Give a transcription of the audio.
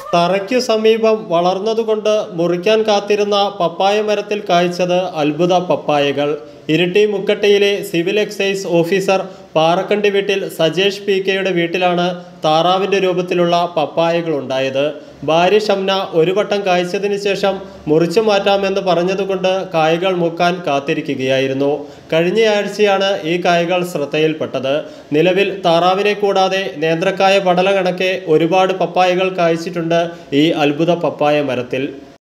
തറയ്ക്കു സമീപം വളർന്നതുകൊണ്ട് മുറിക്കാൻ കാത്തിരുന്ന പപ്പായ മരത്തിൽ കായ്ച്ചത് അത്ഭുത പപ്പായകൾ ഇരിട്ടി മുക്കട്ടയിലെ സിവിൽ എക്സൈസ് ഓഫീസർ പാറക്കണ്ടി വീട്ടിൽ സജേഷ് പി കെയുടെ വീട്ടിലാണ് താറാവിൻ്റെ രൂപത്തിലുള്ള പപ്പായകൾ ഉണ്ടായത് ഭാര്യ ഷംന ഒരു വട്ടം കായ്ച്ചതിന് ശേഷം മുറിച്ചു മാറ്റാമെന്ന് പറഞ്ഞതുകൊണ്ട് കായകൾ മുക്കാൻ കാത്തിരിക്കുകയായിരുന്നു കഴിഞ്ഞയാഴ്ചയാണ് ഈ കായകൾ ശ്രദ്ധയിൽപ്പെട്ടത് നിലവിൽ താറാവിനെ കൂടാതെ നേന്ത്രക്കായ പടല കണക്കെ ഒരുപാട് പപ്പായകൾ കായ്ച്ചിട്ടുണ്ട് ഈ അത്ഭുത പപ്പായ മരത്തിൽ